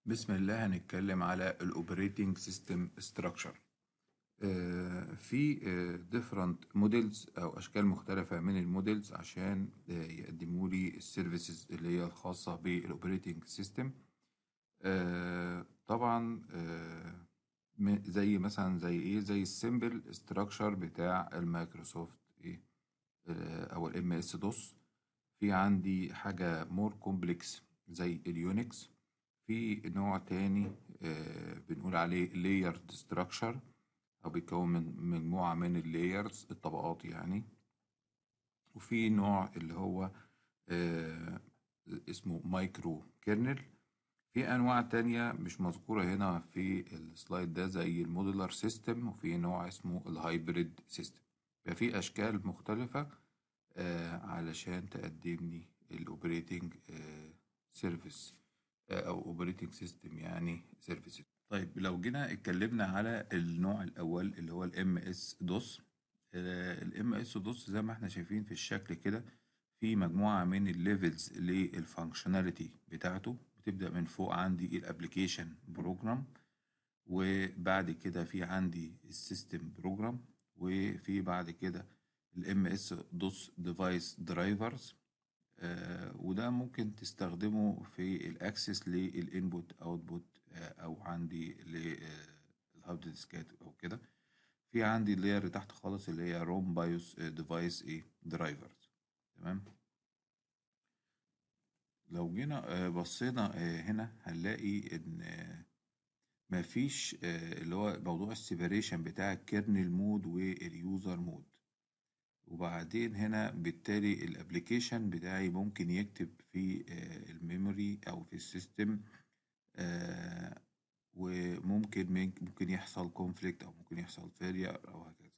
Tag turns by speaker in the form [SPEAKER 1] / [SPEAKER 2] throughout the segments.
[SPEAKER 1] بسم الله هنتكلم على الاوبريتنج سيستم ستراكشر في different موديلز او اشكال مختلفه من الموديلز عشان آه، يقدموا لي السيرفيسز اللي هي الخاصه بالاوبريتنج سيستم طبعا آه، م- زي مثلا زي ايه زي السيمبل ستراكشر بتاع المايكروسوفت ايه آه، او الام اس دوس في عندي حاجه مور كومبلكس زي اليونكس في نوع تاني آه، بنقول عليه layered structure أو بيتكون من مجموعة من اللايرز الطبقات يعني وفي نوع اللي هو آه، اسمه مايكرو كيرنل في أنواع تانية مش مذكورة هنا في السلايد ده زي المودولار سيستم وفي نوع اسمه الهايبريد سيستم ففي أشكال مختلفة آه، علشان تقدمني الاوبريتنج سيرفيس او اوبريتنج سيستم يعني سيرفيسز طيب لو جينا اتكلمنا على النوع الاول اللي هو الام اس دوس الام اس دوس زي ما احنا شايفين في الشكل كده في مجموعه من الليفلز للفانكشناليتي بتاعته بتبدا من فوق عندي الابلكيشن بروجرام وبعد كده في عندي السيستم بروجرام وفي بعد كده الام اس دوس ديفايس درايفرز وده ممكن تستخدمه في الاكسس للانبوت اوتبوت او عندي للهارد ديسكات او كده في عندي اللاير اللي تحت خالص اللي هي روم بايوس ديفايس ايه درايفرز تمام لو جينا آه، بصينا آه، هنا هنلاقي ان آه، مفيش آه، اللي هو موضوع السيبريشن بتاع الكيرنل مود واليوزر مود وبعدين هنا بالتالي الابليكيشن بتاعي ممكن يكتب في آه، الميموري او في السيستم آه، وممكن من- ممكن يحصل كونفليكت او ممكن يحصل فيلير او هكذا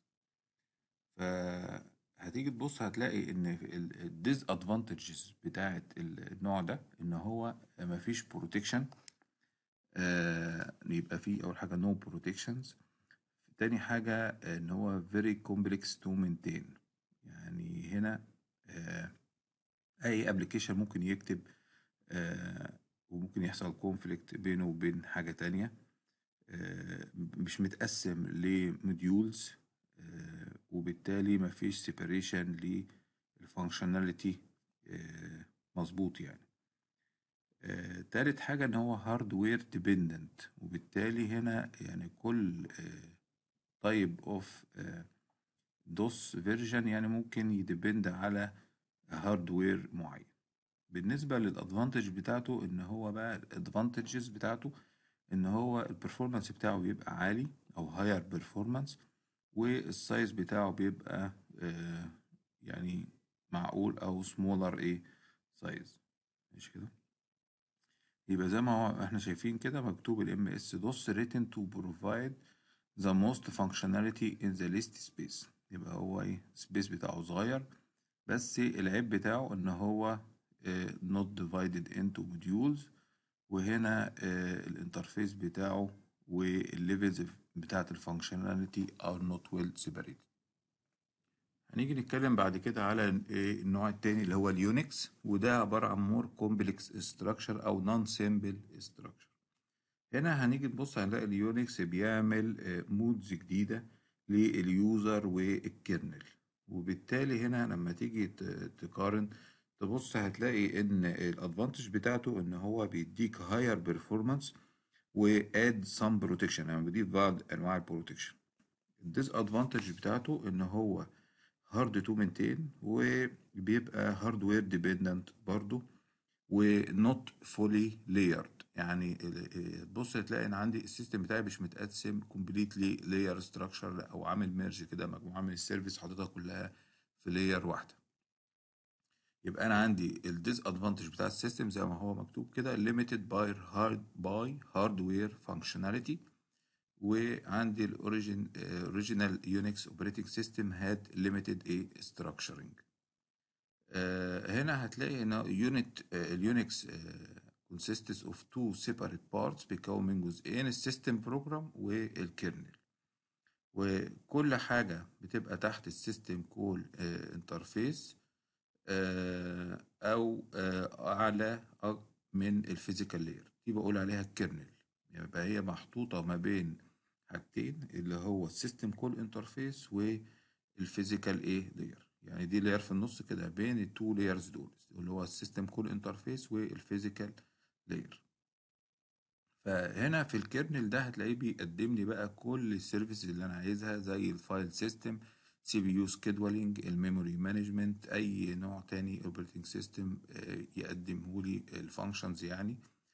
[SPEAKER 1] فهتيجي تبص هتلاقي ان الديز ادفانتجز بتاعت النوع ده ان هو مفيش بروتكشن يبقى فيه اول حاجه نو بروتكشنز تاني حاجه ان هو very complex to maintain يعني هنا آه، اي ابلكيشن ممكن يكتب آه، وممكن يحصل كونفليكت بينه وبين حاجة تانية آه، مش متقسم لموديولز وبالتالي مفيش سيبريشن للفانكشناليتي مظبوط يعني آه، تالت حاجة ان هو هاردوير ديبندنت وبالتالي هنا يعني كل تايب اوف دوس فيرجن يعني ممكن يديبند على هاردوير معين بالنسبة للادفانتج بتاعته ان هو بقى الادفانتجز بتاعته ان هو البرفورمانس بتاعه بيبقى عالي او هاير بيرفورمانس والسايز بتاعه بيبقى آه، يعني معقول او سمولر ايه سايز ماشي كده يبقى زي ما هو احنا شايفين كده مكتوب ال MS DOS written to provide the most functionality in the least space يبقى هو ايه السبيس بتاعه صغير بس العيب بتاعه ان هو آه، not divided into modules وهنا آه، الانترفيس بتاعه والليفلز بتاعت الفانكشناليتي are not well separated هنيجي نتكلم بعد كده على ال- إيه النوع التاني اللي هو اليونكس وده عبارة عن مور كومبلكس ستراكشر أو نون سيمبل ستراكشر هنا هنيجي نبص هنلاقي اليونكس بيعمل مودز جديدة لليوزر والكيرنل وبالتالي هنا لما تيجي ت- تقارن تبص هتلاقي ان الادفانتج بتاعته ان هو بيديك هاير بيرفورمانس واد سم بروتكشن يعني بيضيف بعض انواع البروتكشن الديس ادفانتج بتاعته ان هو هارد تو مينتين وبيبقى هاردوير ديبندنت برضو ونوت فولي لايرد يعني ال- بص تلاقي ان عندي السيستم بتاعي مش متقسم كومبليتلي لاير ستراكشر او عامل ميرج كده مجموعه من السيرفيس حاططها كلها في لاير واحده يبقى انا عندي الديس ادفانتج بتاع السيستم زي ما هو مكتوب كده limited by hard by hardware functionality وعندي الاوريجين اوريجينال يونكس اوبريتنج سيستم هاد ليميتد ايه structuring آه، هنا هتلاقي ان يونت اليونكس consists of two separate parts بيكون من جزئين السيستم بروجرام والكيرنل وكل حاجة بتبقى تحت السيستم كول انترفيس او آه، اعلى من الفيزيكال لاير دي بقول عليها الكيرنل يبقى هي محطوطة ما بين حاجتين اللي هو السيستم كول انترفيس والفيزيكال ايه لاير يعني دي لاير في النص كده بين التو لايرز دول اللي هو السيستم كول انترفيس والفيزيكال لاير فهنا في الكيرنل ده هتلاقيه بيقدم لي بقى كل السيرفيسز اللي انا عايزها زي الفايل سيستم سي بي يو سكيدولينج الميموري مانجمنت اي نوع تاني اوبريتنج سيستم يقدمه لي الفانكشنز يعني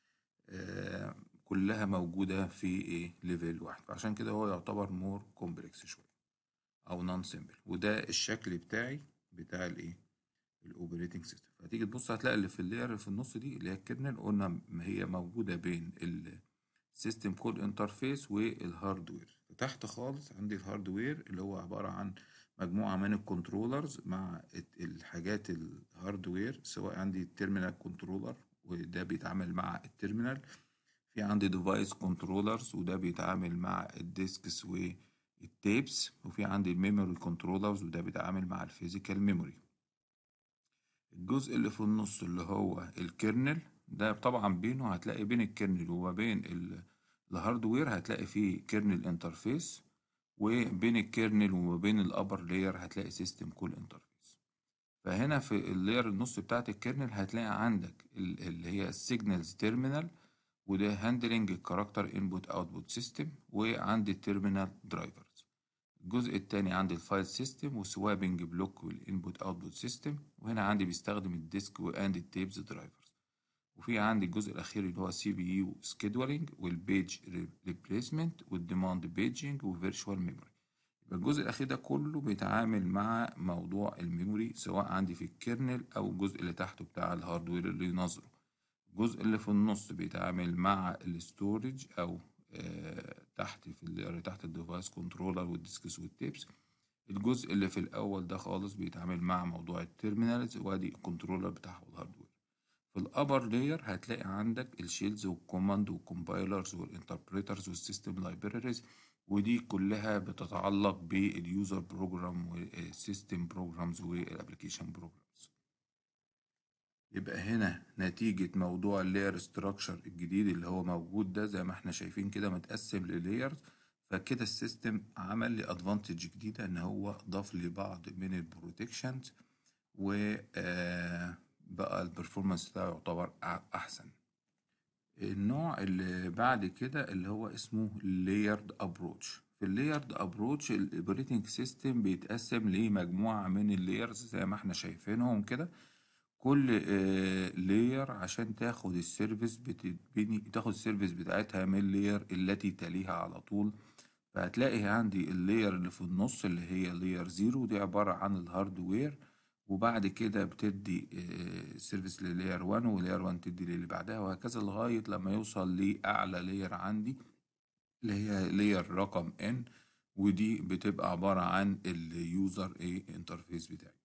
[SPEAKER 1] آه، كلها موجودة في ايه ليفل واحد عشان كده هو يعتبر مور كومبلكس شوية او نون سيمبل وده الشكل بتاعي بتاع الايه الاوبريتنج سيستم فتيجي تبص هتلاقي اللي في اللاير اللي في النص دي اللي هي الكيرنل قلنا ما هي موجودة بين السيستم كود انترفيس والهاردوير تحت خالص عندي الهاردوير اللي هو عبارة عن مجموعة من الكنترولرز مع الحاجات الهاردوير سواء عندي التيرمينال كنترولر وده بيتعامل مع التيرمينال في عندي ديفايس كنترولرز وده بيتعامل مع الديسكس والتيبس وفي عندي الميموري كنترولرز وده بيتعامل مع الفيزيكال ميموري الجزء اللي في النص اللي هو الكيرنل ده طبعا بينه هتلاقي بين الكيرنل وما بين الهاردوير هتلاقي فيه كيرنل انترفيس وبين الكيرنل وما بين الابر لاير هتلاقي سيستم كول انترفيس فهنا في اللاير النص بتاعت الكيرنل هتلاقي عندك اللي هي السيجنالز تيرمينال وده هاندلنج الكاركتر انبوت اوتبوت سيستم وعندي التيرمينال درايفرز الجزء التاني عندي الفايل سيستم وسوابنج بلوك والانبوت اوتبوت سيستم وهنا عندي بيستخدم الديسك واند التيبز درايفرز وفي عندي الجزء الاخير اللي هو سي بي يو سكيدولينج والبيج ريبليسمنت والديماند بيجنج وفيرتشوال ميموري يبقى الجزء الاخير ده كله بيتعامل مع موضوع الميموري سواء عندي في الكيرنل او الجزء اللي تحته بتاع الهاردوير اللي ينظره الجزء اللي في النص بيتعامل مع الاستورج او آه تحت في اللي تحت الديفايس كنترولر والديسكس والتيبس الجزء اللي في الاول ده خالص بيتعامل مع موضوع التيرمينالز وادي الكنترولر بتاعه الهاردوير في الابر لاير هتلاقي عندك الشيلز والكوماند والكومبايلرز والانتربريترز والسيستم لايبراريز ودي كلها بتتعلق باليوزر بروجرام والسيستم بروجرامز والابلكيشن بروجرامز يبقى هنا نتيجة موضوع اللاير ستراكشر الجديد اللي هو موجود ده زي ما احنا شايفين كده متقسم للايرز فكده السيستم عمل لي ادفانتج جديدة ان هو ضاف لي بعض من البروتكشنز و آه بقى البرفورمانس بتاعه يعتبر احسن النوع اللي بعد كده اللي هو اسمه layered approach في اللايرد ابروتش الاوبريتنج سيستم بيتقسم لمجموعه من اللايرز زي ما احنا شايفينهم كده كل لاير عشان تاخد السيرفيس بتبني تاخد السيرفيس بتاعتها من اللاير التي تليها على طول فهتلاقي عندي اللاير اللي في النص اللي هي لاير زيرو دي عبارة عن الهاردوير وبعد كده بتدي سيرفيس للاير 1 ولاير 1 تدي للي بعدها وهكذا لغاية لما يوصل لأعلى لاير عندي اللي هي لاير رقم n ودي بتبقى عبارة عن اليوزر ايه انترفيس بتاعي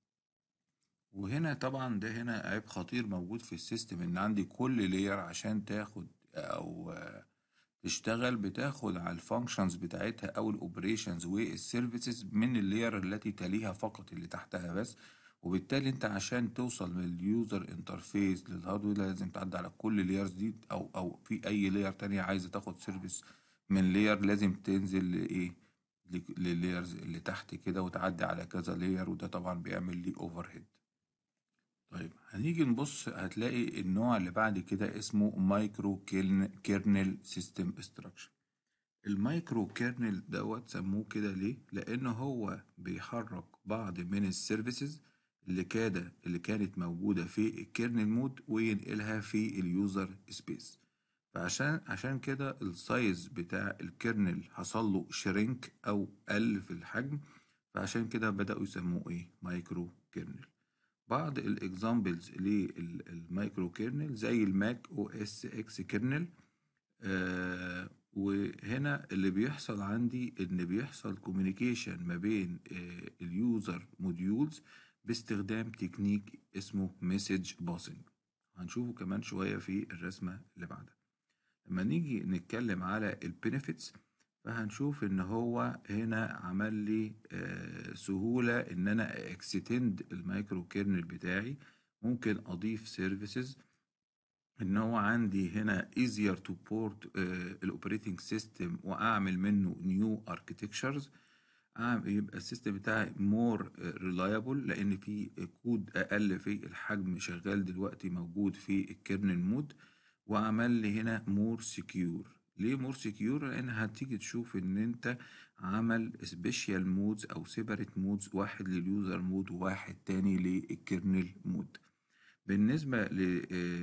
[SPEAKER 1] وهنا طبعا ده هنا عيب خطير موجود في السيستم ان عندي كل لاير عشان تاخد او تشتغل بتاخد على الفانكشنز بتاعتها او الاوبريشنز والسيرفيسز من اللاير التي تليها فقط اللي تحتها بس وبالتالي انت عشان توصل من اليوزر انترفيس للهاردوير لازم تعدي على كل لايرز دي او او في اي لاير تانية عايزه تاخد سيرفيس من لاير لازم تنزل لايه لللايرز اللي تحت كده وتعدي على كذا لاير وده طبعا بيعمل لي اوفر هيد طيب هنيجي نبص هتلاقي النوع اللي بعد كده اسمه مايكرو كيرنل سيستم استراكشر المايكرو كيرنل دوت سموه كده ليه لانه هو بيحرك بعض من السيرفيسز اللي كاد اللي كانت موجوده في الكيرنل مود وينقلها في اليوزر سبيس فعشان عشان كده السايز بتاع الكيرنل حصل له شرينك او قل في الحجم فعشان كده بداوا يسموه ايه مايكرو كيرنل بعض الاكزامبلز للمايكرو كيرنل زي الماك او اس اكس كيرنل آه وهنا اللي بيحصل عندي ان بيحصل كوميونيكيشن ما بين آه اليوزر موديولز باستخدام تكنيك اسمه مسج باسنج هنشوفه كمان شوية في الرسمة اللي بعدها لما نيجي نتكلم على البنفيتس فهنشوف ان هو هنا عمل لي آه سهولة ان انا اكستند المايكرو كيرنل بتاعي ممكن اضيف سيرفيسز ان هو عندي هنا easier to port الاوبريتنج سيستم واعمل منه new architectures يبقى السيستم بتاعي more reliable لان في كود اقل في الحجم شغال دلوقتي موجود في الكيرنل مود وعمل لي هنا more secure ليه مور سكيور لان هتيجي تشوف ان انت عمل سبيشال مودز او سيبريت مودز واحد لليوزر مود وواحد تاني للكيرنل مود بالنسبه ل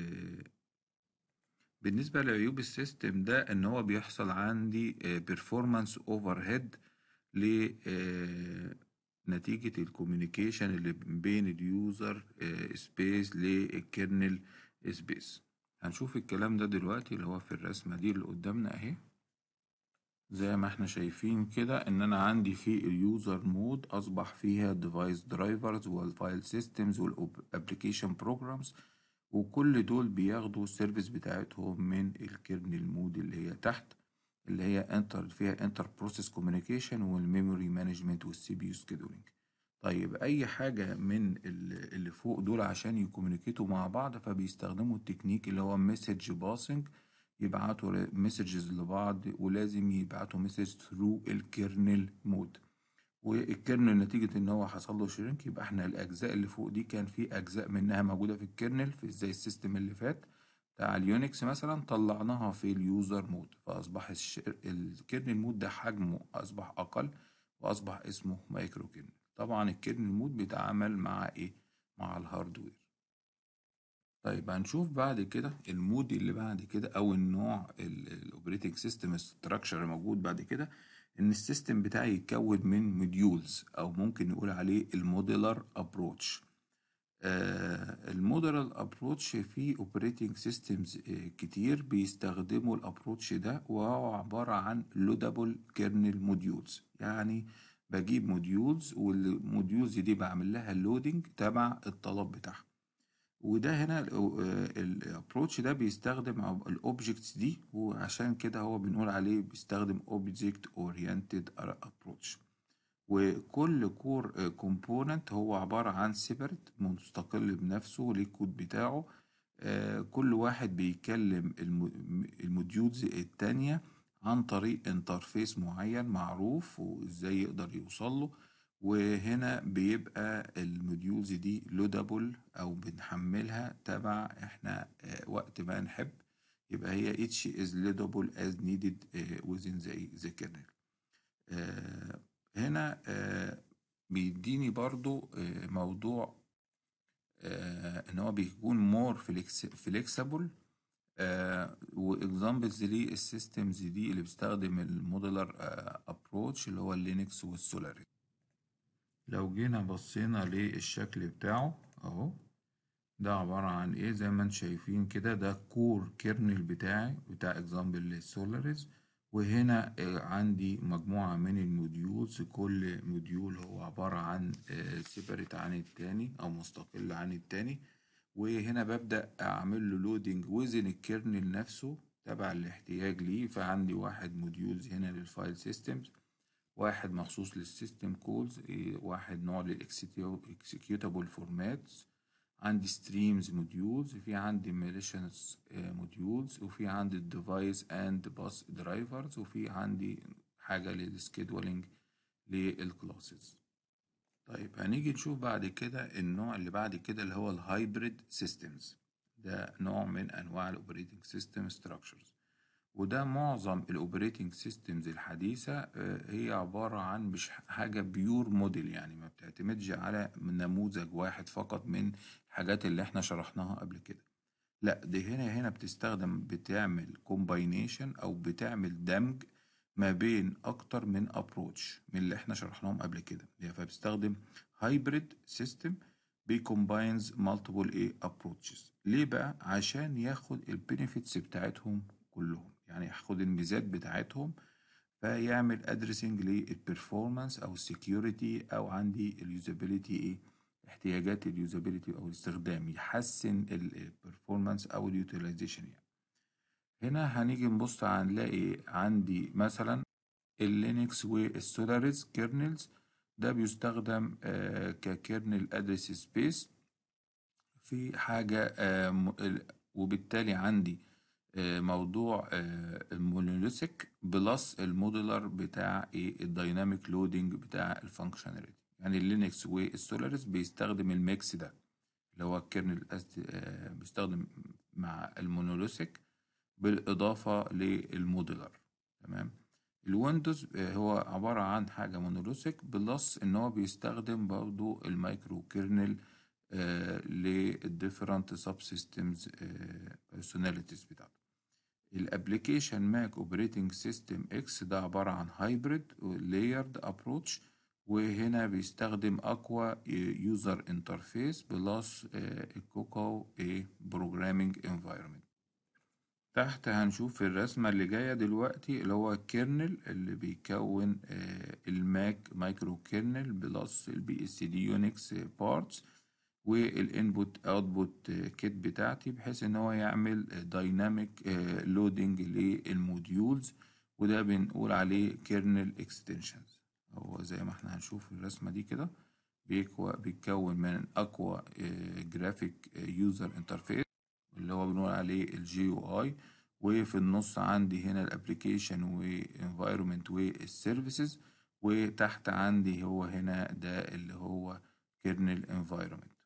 [SPEAKER 1] بالنسبه لعيوب السيستم ده ان هو بيحصل عندي بيرفورمانس اوفر هيد ل نتيجة الكوميونيكيشن اللي بين اليوزر سبيس للكيرنل سبيس هنشوف الكلام ده دلوقتي اللي هو في الرسمة دي اللي قدامنا اهي زي ما احنا شايفين كده ان انا عندي في اليوزر مود اصبح فيها ديفايس درايفرز والفايل سيستمز والابلكيشن بروجرامز وكل دول بياخدوا السيرفيس بتاعتهم من الكيرنل مود اللي هي تحت اللي هي انتر فيها انتر بروسيس كوميونيكيشن والميموري مانجمنت والسي بي يو سكيدولينج طيب اي حاجه من اللي فوق دول عشان يكوميونيكيتوا مع بعض فبيستخدموا التكنيك اللي هو مسج باسنج يبعتوا مسجز لبعض ولازم يبعتوا مسج ثرو الكيرنل مود والكيرنل نتيجة ان هو حصل له شرينك يبقى احنا الاجزاء اللي فوق دي كان في اجزاء منها موجودة في الكيرنل في زي السيستم اللي فات بتاع اليونكس مثلا طلعناها في اليوزر مود فاصبح الكيرنل مود ده حجمه اصبح اقل واصبح اسمه مايكرو كيرنل طبعا الكيرنل مود بيتعامل مع ايه مع الهاردوير طيب هنشوف بعد كده المود اللي بعد كده او النوع الاوبريتنج سيستم ستراكشر موجود بعد كده ان السيستم بتاعي يتكون من موديولز او ممكن نقول عليه الموديلر ابروتش الموديلر ابروتش في اوبريتنج سيستمز كتير بيستخدموا الابروتش ده وهو عبارة عن لودابل كيرنل موديولز يعني بجيب موديولز والموديولز دي بعمل لها لودنج تبع الطلب بتاعها وده هنا الابروتش ده بيستخدم الاوبجكتس دي وعشان كده هو بنقول عليه بيستخدم اوبجكت اورينتد ابروتش وكل كور كومبوننت هو عبارة عن سيبرت مستقل بنفسه ليه الكود بتاعه كل واحد بيكلم الموديولز التانية عن طريق انترفيس معين معروف وازاي يقدر يوصل له وهنا بيبقى الموديولز دي لودابل او بنحملها تبع احنا وقت ما نحب يبقى هي each is loadable as needed within the, the kernel هنا بيديني برضو موضوع ان هو بيكون مور فليكسبل واكزامبلز للسيستمز دي اللي بتستخدم الموديلر ابروتش اللي هو اللينكس والسولاريس لو جينا بصينا للشكل بتاعه اهو ده عبارة عن ايه زي ما انتم شايفين كده ده كور كيرنل بتاعي بتاع اكزامبل للسولاريز وهنا عندي مجموعة من الموديولز كل موديول هو عبارة عن سيبريت عن التاني او مستقل عن التاني وهنا ببدأ اعمل له لودنج وزن الكيرنل نفسه تبع الاحتياج ليه فعندي واحد موديولز هنا للفايل سيستمز واحد مخصوص للسيستم كولز واحد نوع للاكسكيوتابل فورماتس عندي ستريمز موديولز في عندي ماليشنس موديولز وفي عندي الديفايس اند باس درايفرز وفي عندي حاجه للسكيدولينج للكلاسز طيب هنيجي نشوف بعد كده النوع اللي بعد كده اللي هو الهايبريد سيستمز ده نوع من انواع الاوبريتنج سيستم ستراكشرز وده معظم الاوبريتنج سيستمز الحديثه هي عباره عن مش حاجه بيور موديل يعني ما بتعتمدش على نموذج واحد فقط من الحاجات اللي احنا شرحناها قبل كده لا دي هنا هنا بتستخدم بتعمل كومباينيشن او بتعمل دمج ما بين اكتر من ابروتش من اللي احنا شرحناهم قبل كده فبتستخدم هايبريد سيستم بيكومباينز مالتيبل ايه ابروتشز ليه بقى عشان ياخد البينيفيتس بتاعتهم كلهم يعني ياخد الميزات بتاعتهم فيعمل ادريسنج للبرفورمانس او السكيورتي او عندي اليوزابيليتي ايه احتياجات اليوزابيليتي او الاستخدام يحسن البرفورمانس او اليوتيلايزيشن يعني هنا هنيجي نبص هنلاقي عندي مثلا اللينكس والسولاريز كيرنلز ده بيستخدم آه ككيرنل ادرس سبيس في حاجه آه وبالتالي عندي آه، موضوع المونوليثيك بلس الموديلر بتاع ايه الدايناميك لودنج بتاع الفانكشناليتي يعني اللينكس والسولاريس بيستخدم الميكس ده اللي هو الكيرنل آه، بيستخدم مع المونوليثيك بالإضافة للموديلر تمام الويندوز آه، هو عبارة عن حاجة مونوليثيك بلس إن هو بيستخدم برضو المايكرو كيرنل للديفرنت سب سيستمز بيرسوناليتيز بتاعته الابلكيشن ماك اوبريتنج سيستم اكس ده عبارة عن هايبريد لايرد ابروتش وهنا بيستخدم اقوى يوزر انترفيس بلس الكوكو بروجرامينج انفايرمنت تحت هنشوف في الرسمة اللي جاية دلوقتي اللي هو الكيرنل اللي بيكون آه، الماك مايكرو كيرنل بلس البي اس دي يونكس بارتس والانبوت اوتبوت كيت بتاعتي بحيث ان هو يعمل دايناميك لودنج للموديولز وده بنقول عليه كيرنل اكستنشنز هو زي ما احنا هنشوف في الرسمة دي كده بيتكون من اقوى جرافيك يوزر انترفيس اللي هو بنقول عليه الجي يو اي وفي النص عندي هنا الابليكيشن وانفايرمنت والسيرفيسز وتحت عندي هو هنا ده اللي هو كيرنل انفايرمنت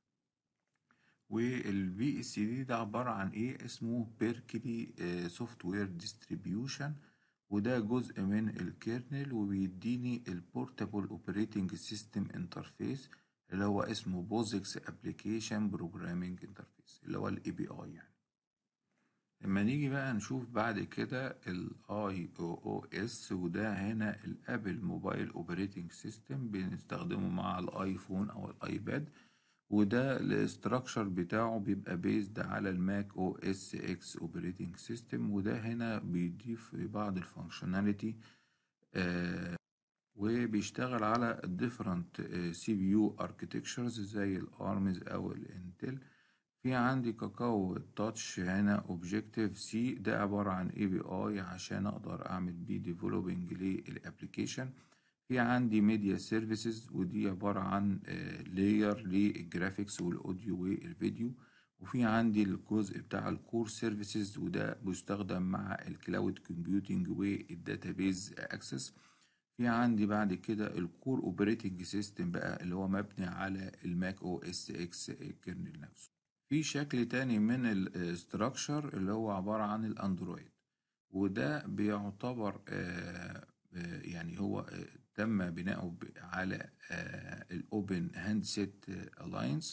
[SPEAKER 1] والبي اس دي ده عبارة عن ايه اسمه بيركلي سوفت وير ديستريبيوشن وده جزء من الكيرنل وبيديني البورتابل اوبريتنج سيستم انترفيس اللي هو اسمه بوزكس ابلكيشن بروجرامينج انترفيس اللي هو الاي بي اي يعني لما نيجي بقى نشوف بعد كده الاي او او اس وده هنا الابل موبايل اوبريتنج سيستم بنستخدمه مع الايفون او الايباد وده الاستراكشر بتاعه بيبقى بيزد على الماك او اس اكس اوبريتنج سيستم وده هنا بيضيف بعض الفانكشناليتي آه وبيشتغل على different سي بي يو اركتكتشرز زي الارمز او الانتل في عندي كاكاو تاتش هنا اوبجكتيف سي ده عبارة عن اي بي اي عشان اقدر اعمل بيه ديفلوبينج للابليكيشن في عندي ميديا سيرفيسز ودي عبارة عن لاير للجرافيكس والاوديو والفيديو وفي عندي الجزء بتاع الكور سيرفيسز وده بيستخدم مع الكلاود كومبيوتنج والداتابيز اكسس في عندي بعد كده الكور اوبريتنج سيستم بقى اللي هو مبني على الماك او اس اكس كيرنل نفسه في شكل تاني من الاستراكشر اللي هو عبارة عن الاندرويد وده بيعتبر آه يعني هو تم بناؤه على الاوبن هاندسيت الاينس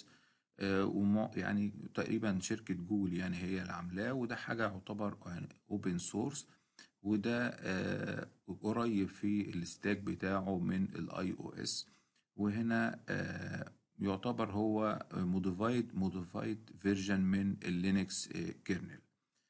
[SPEAKER 1] يعني تقريبا شركة جوجل يعني هي اللي عاملاه وده حاجة يعتبر اوبن سورس وده قريب في الستاك بتاعه من الاي او اس وهنا يعتبر هو موديفايد موديفايد فيرجن من اللينكس كيرنل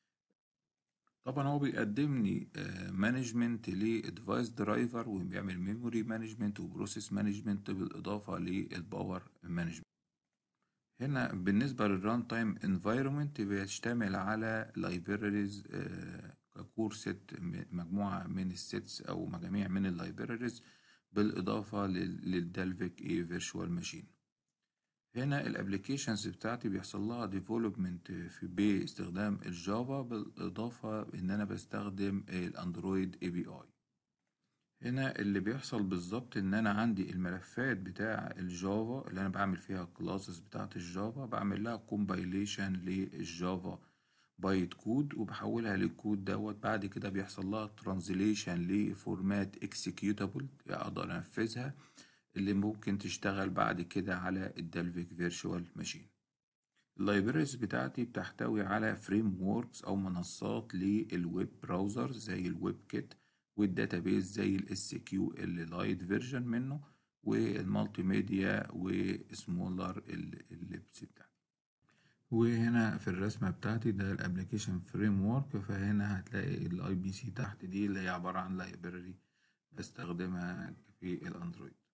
[SPEAKER 1] طبعا هو بيقدم لي مانجمنت لديفايس درايفر وبيعمل ميموري مانجمنت وبروسيس مانجمنت بالاضافه للباور مانجمنت هنا بالنسبه للران تايم انفايرمنت بيشتمل على لايبراريز ككور ست مجموعه من السيتس او مجاميع من اللايبراريز بالاضافه للدالفيك اي فيرتشوال ماشين هنا الابليكيشنز بتاعتي بيحصل لها ديفلوبمنت في باستخدام الجافا بالاضافه ان انا بستخدم الاندرويد اي بي اي هنا اللي بيحصل بالظبط ان انا عندي الملفات بتاع الجافا اللي انا بعمل فيها الكلاسز بتاعت الجافا بعمل لها كومبايليشن للجافا بايت كود وبحولها للكود دوت بعد كده بيحصل لها ترانزليشن لفورمات اكسكيوتابل اقدر انفذها اللي ممكن تشتغل بعد كده على الدلفيك فيرتشوال ماشين اللايبريز بتاعتي بتحتوي على فريم ووركس او منصات للويب براوزر زي الويب كيت والداتابيز زي الاس كيو ال لايت فيرجن منه والمالتي ميديا وسمولر الليبس بتاعتي وهنا في الرسمة بتاعتي ده الابليكيشن فريم ورك فهنا هتلاقي الاي بي سي تحت دي اللي هي عبارة عن لايبراري بستخدمها في الاندرويد